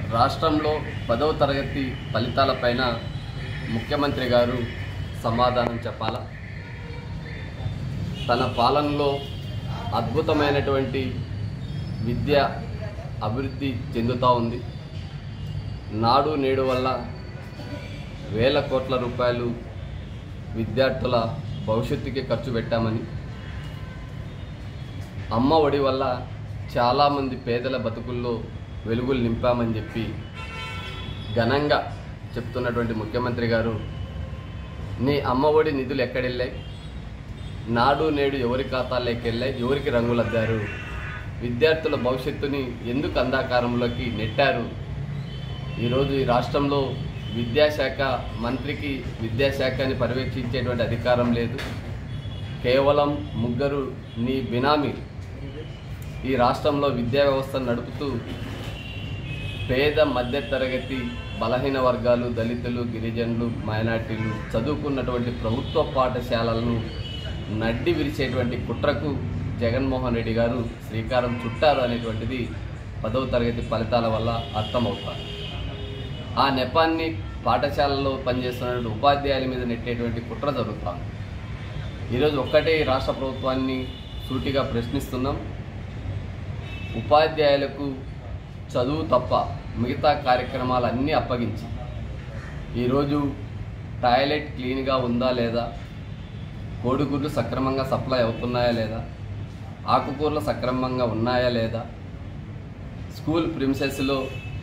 రాష్ట్రంలో పదవ తరగతి ఫలితాలపైన ముఖ్యమంత్రి గారు సమాధానం చెప్పాలా తన పాలనలో అద్భుతమైనటువంటి విద్య అభివృద్ధి చెందుతూ ఉంది నాడు నేడు వల్ల వేల కోట్ల రూపాయలు విద్యార్థుల భవిష్యత్తుకి ఖర్చు పెట్టామని అమ్మ ఒడి వల్ల చాలామంది పేదల బతుకుల్లో వెలుగులు నింపామని చెప్పి ఘనంగా చెప్తున్నటువంటి ముఖ్యమంత్రి గారు నీ అమ్మ ఒడి నిధులు ఎక్కడెళ్ళాయి నాడు నేడు ఎవరి ఖాతాల్లోకి వెళ్ళాయి ఎవరికి రంగులద్దారు విద్యార్థుల భవిష్యత్తుని ఎందుకు అంధాకారంలోకి నెట్టారు ఈరోజు ఈ రాష్ట్రంలో విద్యాశాఖ మంత్రికి విద్యాశాఖని పర్యవేక్షించేటువంటి అధికారం లేదు కేవలం ముగ్గురు నీ బినామీ ఈ రాష్ట్రంలో విద్యా వ్యవస్థను నడుపుతూ పేద మధ్యతరగతి బలహీన వర్గాలు దళితులు గిరిజనులు మైనార్టీలు చదువుకున్నటువంటి ప్రభుత్వ పాఠశాలలను నడ్డి విరిచేటువంటి కుట్రకు జగన్మోహన్ రెడ్డి గారు శ్రీకారం చుట్టారు అనేటువంటిది పదవ తరగతి ఫలితాల వల్ల అర్థమవుతారు ఆ నెపాన్ని పాఠశాలలో పనిచేస్తున్నటువంటి ఉపాధ్యాయుల మీద నెట్టేటువంటి కుట్ర జరుగుతుంది ఈరోజు ఒక్కటే ఈ రాష్ట్ర ప్రభుత్వాన్ని సూటిగా ప్రశ్నిస్తున్నాం ఉపాధ్యాయులకు చదువు తప్ప మిగతా కార్యక్రమాలన్నీ అప్పగించి ఈరోజు టాయిలెట్ క్లీన్గా ఉందా లేదా కోడిగుడ్లు సక్రమంగా సప్లై అవుతున్నాయా లేదా ఆకుకూరలు సక్రమంగా ఉన్నాయా లేదా స్కూల్ ప్రిమిసెస్లో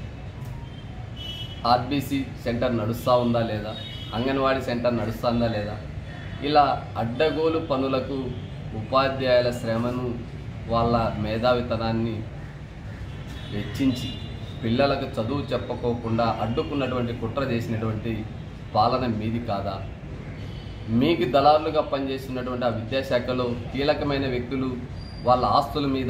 ఆర్బీసీ సెంటర్ నడుస్తూ ఉందా లేదా అంగన్వాడీ సెంటర్ నడుస్తుందా లేదా ఇలా అడ్డగోలు పనులకు ఉపాధ్యాయుల శ్రమను వాళ్ళ మేధావితనాన్ని వెచ్చించి పిల్లలకు చదువు చెప్పకోకుండా అడ్డుకున్నటువంటి కుట్ర చేసినటువంటి పాలన మీది కాదా మీకు దళారులుగా పనిచేస్తున్నటువంటి ఆ విద్యాశాఖలో కీలకమైన వ్యక్తులు వాళ్ళ ఆస్తుల మీద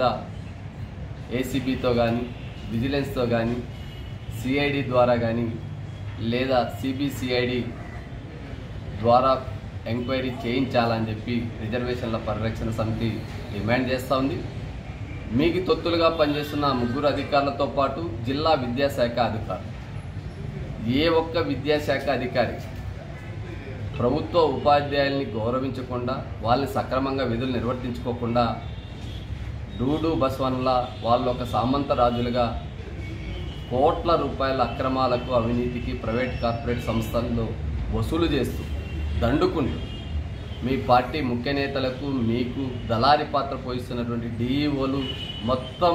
ఏసీబీతో కానీ విజిలెన్స్తో కానీ సిఐడి ద్వారా కానీ లేదా సిబిసిఐడి ద్వారా ఎంక్వైరీ చేయించాలని చెప్పి రిజర్వేషన్ల పరిరక్షణ సమితి డిమాండ్ చేస్తూ ఉంది మీకు తొత్తులుగా పనిచేస్తున్న ఆ ముగ్గురు అధికారులతో పాటు జిల్లా విద్యాశాఖ అధికారులు ఏ ఒక్క విద్యాశాఖ అధికారి ప్రభుత్వ ఉపాధ్యాయుల్ని గౌరవించకుండా వాళ్ళని సక్రమంగా విధులు నిర్వర్తించుకోకుండా డూడు బస్వన్లా వాళ్ళు ఒక సామంత రాజులుగా కోట్ల రూపాయల అక్రమాలకు అవినీతికి ప్రైవేట్ కార్పొరేట్ సంస్థల్లో వసూలు చేస్తూ దండుకుంటూ మీ పార్టీ ముఖ్య నేతలకు మీకు దళారి పాత్ర పోయిస్తున్నటువంటి డిఈఓలు మొత్తం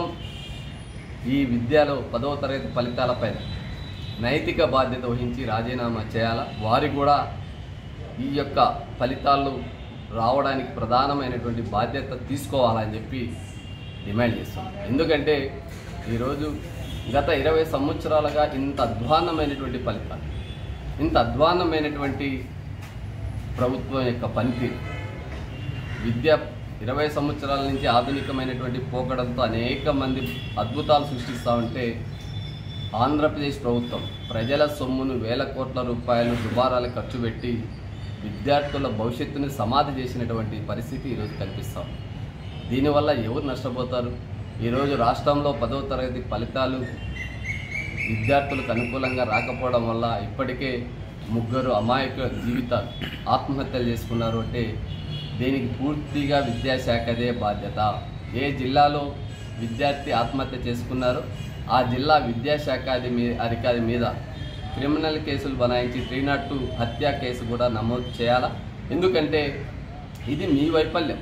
ఈ విద్యలో పదవ తరగతి ఫలితాలపైన నైతిక బాధ్యత వహించి రాజీనామా చేయాలా వారి కూడా ఈ యొక్క ఫలితాలు రావడానికి ప్రధానమైనటువంటి బాధ్యత తీసుకోవాలని చెప్పి డిమాండ్ చేస్తున్నాం ఎందుకంటే ఈరోజు గత ఇరవై సంవత్సరాలుగా ఇంత అధ్వాన్నమైనటువంటి ఫలితాలు ఇంత అధ్వాన్నమైనటువంటి ప్రభుత్వం యొక్క పనితీరు విద్య ఇరవై సంవత్సరాల నుంచి ఆధునికమైనటువంటి పోకడంతో అనేక మంది అద్భుతాలు సృష్టిస్తూ ఉంటే ఆంధ్రప్రదేశ్ ప్రభుత్వం ప్రజల సొమ్మును వేల కోట్ల రూపాయలు దుబారాలు ఖర్చు పెట్టి విద్యార్థుల భవిష్యత్తుని సమాధి చేసినటువంటి పరిస్థితి ఈరోజు కనిపిస్తాం దీనివల్ల ఎవరు నష్టపోతారు ఈరోజు రాష్ట్రంలో పదవ తరగతి ఫలితాలు విద్యార్థులకు అనుకూలంగా రాకపోవడం వల్ల ఇప్పటికే ముగ్గురు అమాయకుల జీవితాలు ఆత్మహత్యలు చేసుకున్నారు అంటే దీనికి పూర్తిగా విద్యాశాఖదే బాధ్యత ఏ జిల్లాలో విద్యార్థి ఆత్మహత్య చేసుకున్నారో ఆ జిల్లా విద్యాశాఖ అధి మీ- అధికారి మీద క్రిమినల్ కేసులు బనాయించి త్రీ నాట్ టూ హత్య కేసు కూడా నమోదు చేయాలా ఎందుకంటే ఇది మీ వైఫల్యం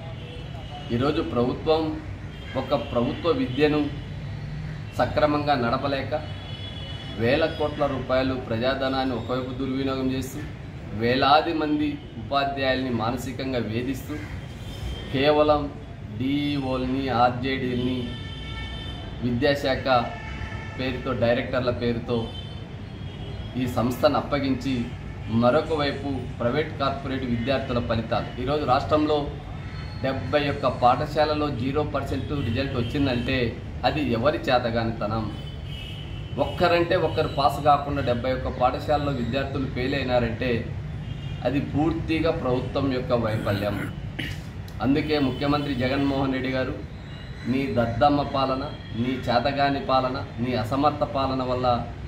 ఈరోజు ప్రభుత్వం ఒక ప్రభుత్వ విద్యను సక్రమంగా నడపలేక వేల కోట్ల రూపాయలు ప్రజాధనాన్ని ఒకవైపు దుర్వినియోగం చేస్తూ వేలాది మంది ఉపాధ్యాయుల్ని మానసికంగా వేధిస్తూ కేవలం డిఈఓల్ని ఆర్జేడీల్ని విద్యాశాఖ పేరుతో డైరెక్టర్ల పేరుతో ఈ సంస్థను అప్పగించి మరొక వైపు ప్రైవేట్ కార్పొరేట్ విద్యార్థుల ఫలితాలు ఈరోజు రాష్ట్రంలో డెబ్బై ఒక్క పాఠశాలలో జీరో పర్సెంట్ రిజల్ట్ వచ్చిందంటే అది ఎవరి చేతగానితనం ఒక్కరంటే ఒక్కరు పాస్ కాకుండా డెబ్బై ఒక్క పాఠశాలలో విద్యార్థులు ఫెయిల్ అయినారంటే అది పూర్తిగా ప్రభుత్వం యొక్క వైఫల్యం అందుకే ముఖ్యమంత్రి జగన్మోహన్ రెడ్డి గారు నీ దద్దమ్మ పాలన నీ చేతగాని పాలన నీ అసమర్థ పాలన వల్ల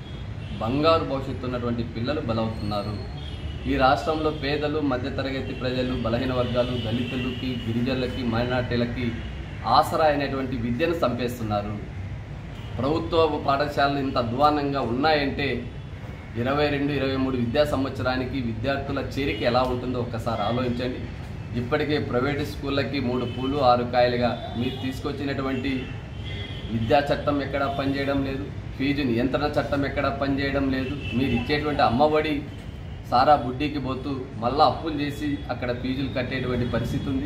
బంగారు భవిష్యత్తు ఉన్నటువంటి పిల్లలు బలవుతున్నారు ఈ రాష్ట్రంలో పేదలు మధ్యతరగతి ప్రజలు బలహీన వర్గాలు దళితులకి గిరిజనులకి మైనార్టీలకి ఆసరా అయినటువంటి విద్యను చంపేస్తున్నారు ప్రభుత్వ పాఠశాలలు ఇంత అధ్వానంగా ఉన్నాయంటే ఇరవై రెండు ఇరవై మూడు విద్యా సంవత్సరానికి విద్యార్థుల చేరిక ఎలా ఉంటుందో ఒక్కసారి ఆలోచించండి ఇప్పటికే ప్రైవేటు స్కూళ్ళకి మూడు పూలు ఆరు కాయలుగా మీరు తీసుకొచ్చినటువంటి విద్యా చట్టం ఎక్కడా పనిచేయడం లేదు ఫీజు నియంత్రణ చట్టం ఎక్కడా పనిచేయడం లేదు మీరు ఇచ్చేటువంటి అమ్మఒడి సారా బుడ్డీకి పోతూ మళ్ళా అప్పులు చేసి అక్కడ ఫీజులు కట్టేటువంటి పరిస్థితి ఉంది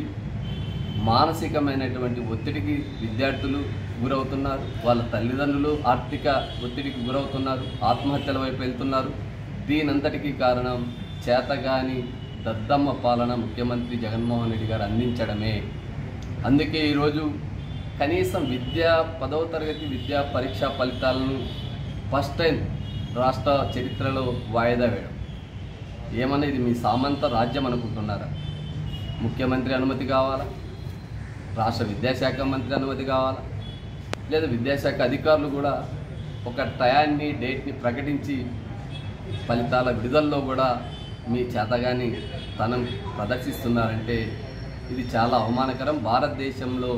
మానసికమైనటువంటి ఒత్తిడికి విద్యార్థులు గురవుతున్నారు వాళ్ళ తల్లిదండ్రులు ఆర్థిక ఒత్తిడికి గురవుతున్నారు ఆత్మహత్యల వైపు వెళ్తున్నారు దీనంతటికీ కారణం చేతగాని దద్దమ్మ పాలన ముఖ్యమంత్రి జగన్మోహన్ రెడ్డి గారు అందించడమే అందుకే ఈరోజు కనీసం విద్యా పదవ తరగతి విద్యా పరీక్షా ఫలితాలను ఫస్ట్ టైం రాష్ట్ర చరిత్రలో వాయిదా వేయడం ఏమన్నా ఇది మీ సామంత రాజ్యం అనుకుంటున్నారా ముఖ్యమంత్రి అనుమతి కావాలా రాష్ట్ర విద్యాశాఖ మంత్రి అనుమతి కావాలా లేదా విద్యాశాఖ అధికారులు కూడా ఒక టయాన్ని డేట్ని ప్రకటించి ఫలితాల విడుదలలో కూడా మీ చేతగాని తనం ప్రదర్శిస్తున్నారంటే ఇది చాలా అవమానకరం భారతదేశంలో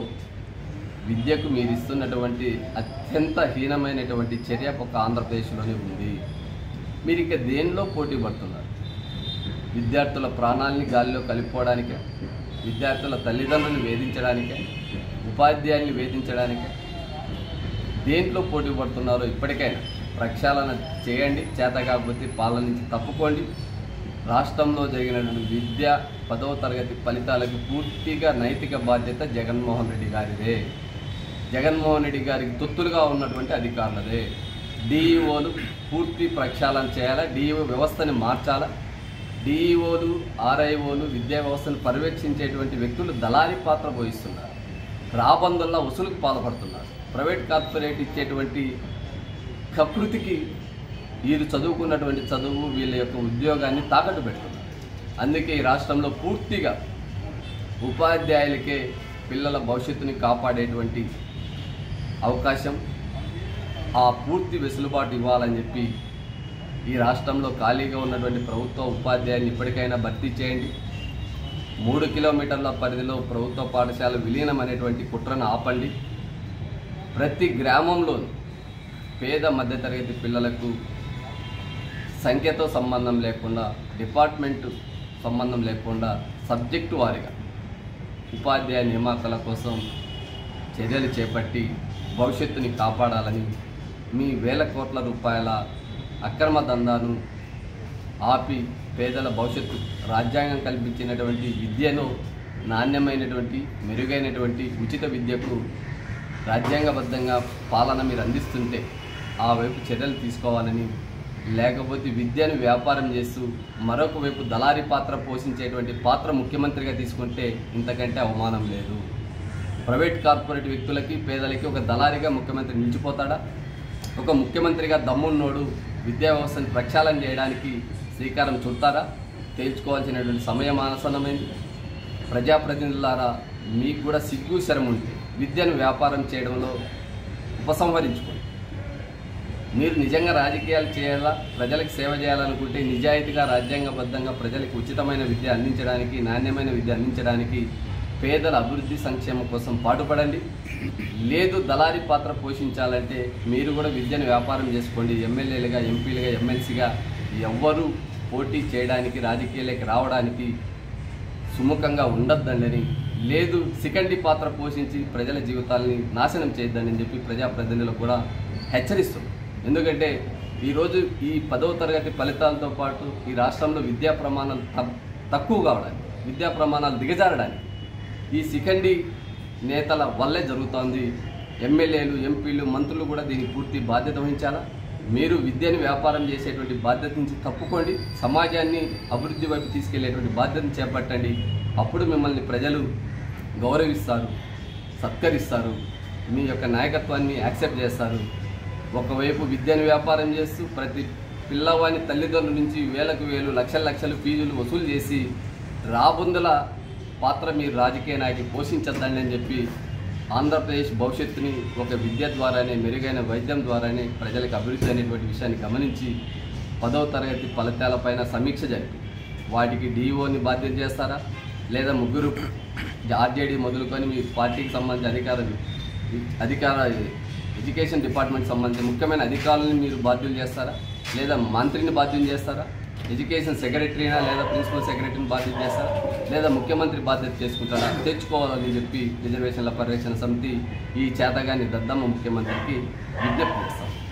విద్యకు మీరు ఇస్తున్నటువంటి అత్యంత హీనమైనటువంటి చర్య ఒక ఆంధ్రప్రదేశ్లోనే ఉంది మీరు ఇక దేనిలో పోటీ పడుతున్నారు విద్యార్థుల ప్రాణాలని గాలిలో కలిపుకోవడానికే విద్యార్థుల తల్లిదండ్రులను వేధించడానికే ఉపాధ్యాయుల్ని వేధించడానికే దేంట్లో పోటీ పడుతున్నారో ఇప్పటికైనా ప్రక్షాళన చేయండి చేత కాకపోతే పాలన నుంచి తప్పుకోండి రాష్ట్రంలో జరిగినటువంటి విద్య పదవ తరగతి ఫలితాలకు పూర్తిగా నైతిక బాధ్యత జగన్మోహన్ రెడ్డి గారిదే జగన్మోహన్ రెడ్డి గారికి తొత్తులుగా ఉన్నటువంటి అధికారులదే డిఈఓలు పూర్తి ప్రక్షాళన చేయాలా డిఈఓ వ్యవస్థని మార్చాలా డిఈఓలు ఆర్ఐఓలు విద్యా వ్యవస్థను పర్యవేక్షించేటువంటి వ్యక్తులు దళారీ పాత్ర పోయిస్తున్నారు రాబందుల్లా వసూలుకు పాల్పడుతున్నారు ప్రైవేట్ కార్పొరేట్ ఇచ్చేటువంటి ప్రకృతికి వీళ్ళు చదువుకున్నటువంటి చదువు వీళ్ళ యొక్క ఉద్యోగాన్ని తాకట్టు పెడుతున్నారు అందుకే ఈ రాష్ట్రంలో పూర్తిగా ఉపాధ్యాయులకే పిల్లల భవిష్యత్తుని కాపాడేటువంటి అవకాశం ఆ పూర్తి వెసులుబాటు ఇవ్వాలని చెప్పి ఈ రాష్ట్రంలో ఖాళీగా ఉన్నటువంటి ప్రభుత్వ ఉపాధ్యాయుల్ని ఇప్పటికైనా భర్తీ చేయండి మూడు కిలోమీటర్ల పరిధిలో ప్రభుత్వ పాఠశాల విలీనం అనేటువంటి కుట్రను ఆపండి ప్రతి గ్రామంలోనూ పేద మధ్యతరగతి పిల్లలకు సంఖ్యతో సంబంధం లేకుండా డిపార్ట్మెంట్ సంబంధం లేకుండా సబ్జెక్టు వారిగా ఉపాధ్యాయ నియామకాల కోసం చర్యలు చేపట్టి భవిష్యత్తుని కాపాడాలని మీ వేల కోట్ల రూపాయల అక్రమ దందాను ఆపి పేదల భవిష్యత్తు రాజ్యాంగం కల్పించినటువంటి విద్యను నాణ్యమైనటువంటి మెరుగైనటువంటి ఉచిత విద్యకు రాజ్యాంగబద్ధంగా పాలన మీరు అందిస్తుంటే ఆ వైపు చర్యలు తీసుకోవాలని లేకపోతే విద్యను వ్యాపారం చేస్తూ మరొక వైపు దళారీ పాత్ర పోషించేటువంటి పాత్ర ముఖ్యమంత్రిగా తీసుకుంటే ఇంతకంటే అవమానం లేదు ప్రైవేట్ కార్పొరేట్ వ్యక్తులకి పేదలకి ఒక దళారీగా ముఖ్యమంత్రి నిలిచిపోతాడా ఒక ముఖ్యమంత్రిగా దమ్మున్నోడు విద్యా వ్యవస్థను ప్రక్షాళన చేయడానికి శ్రీకారం చుడతారా తేల్చుకోవాల్సినటువంటి సమయం ఆసన్నమైంది ప్రజాప్రతినిధులారా మీకు కూడా సిగ్గు శరం ఉంటే విద్యను వ్యాపారం చేయడంలో ఉపసంహరించుకోండి మీరు నిజంగా రాజకీయాలు చేయాలా ప్రజలకు సేవ చేయాలనుకుంటే నిజాయితీగా రాజ్యాంగబద్ధంగా ప్రజలకు ఉచితమైన విద్య అందించడానికి నాణ్యమైన విద్య అందించడానికి పేదల అభివృద్ధి సంక్షేమం కోసం పాటుపడండి లేదు దళారీ పాత్ర పోషించాలంటే మీరు కూడా విద్యను వ్యాపారం చేసుకోండి ఎమ్మెల్యేలుగా ఎంపీలుగా ఎమ్మెల్సీగా ఎవ్వరూ పోటీ చేయడానికి రాజకీయాలకు రావడానికి సుముఖంగా ఉండొద్దండి లేదు సికండి పాత్ర పోషించి ప్రజల జీవితాలని నాశనం చేయొద్దని చెప్పి ప్రజాప్రతినిధులకు కూడా హెచ్చరిస్తుంది ఎందుకంటే ఈరోజు ఈ పదవ తరగతి ఫలితాలతో పాటు ఈ రాష్ట్రంలో విద్యా ప్రమాణాలు త- తక్కువ కావడానికి విద్యా ప్రమాణాలు దిగజారడానికి ఈ సికండి నేతల వల్లే జరుగుతోంది ఎమ్మెల్యేలు ఎంపీలు మంత్రులు కూడా దీనికి పూర్తి బాధ్యత వహించాలా మీరు విద్యను వ్యాపారం చేసేటువంటి బాధ్యత నుంచి తప్పుకోండి సమాజాన్ని అభివృద్ధి వైపు తీసుకెళ్లేటువంటి బాధ్యతను చేపట్టండి అప్పుడు మిమ్మల్ని ప్రజలు గౌరవిస్తారు సత్కరిస్తారు మీ యొక్క నాయకత్వాన్ని యాక్సెప్ట్ చేస్తారు ఒకవైపు విద్యను వ్యాపారం చేస్తూ ప్రతి పిల్లవాని తల్లిదండ్రుల నుంచి వేలకు వేలు లక్షల లక్షలు ఫీజులు వసూలు చేసి రాబుందుల పాత్ర మీరు రాజకీయ నాయకులు పోషించద్దండి అని చెప్పి ఆంధ్రప్రదేశ్ భవిష్యత్తుని ఒక విద్య ద్వారానే మెరుగైన వైద్యం ద్వారానే ప్రజలకు అభివృద్ధి అనేటువంటి విషయాన్ని గమనించి పదవ తరగతి ఫలితాలపైన సమీక్ష జరిపి వాటికి డిఓని బాధ్యత చేస్తారా లేదా ముగ్గురు ఆర్జేడీ మొదలుకొని మీ పార్టీకి సంబంధించిన అధికార అధికార ఎడ్యుకేషన్ డిపార్ట్మెంట్ సంబంధించిన ముఖ్యమైన అధికారులను మీరు బాధ్యులు చేస్తారా లేదా మంత్రిని బాధ్యం చేస్తారా ఎడ్యుకేషన్ సెక్రటరీనా లేదా ప్రిన్సిపల్ సెక్రటరీని బాధ్యత చేస్తారా లేదా ముఖ్యమంత్రి బాధ్యత చేసుకుంటారా తెచ్చుకోవాలని చెప్పి రిజర్వేషన్ల పరిరక్షణ సమితి ఈ చేతగాని దద్దమ్మ ముఖ్యమంత్రికి విజ్ఞప్తి చేస్తాం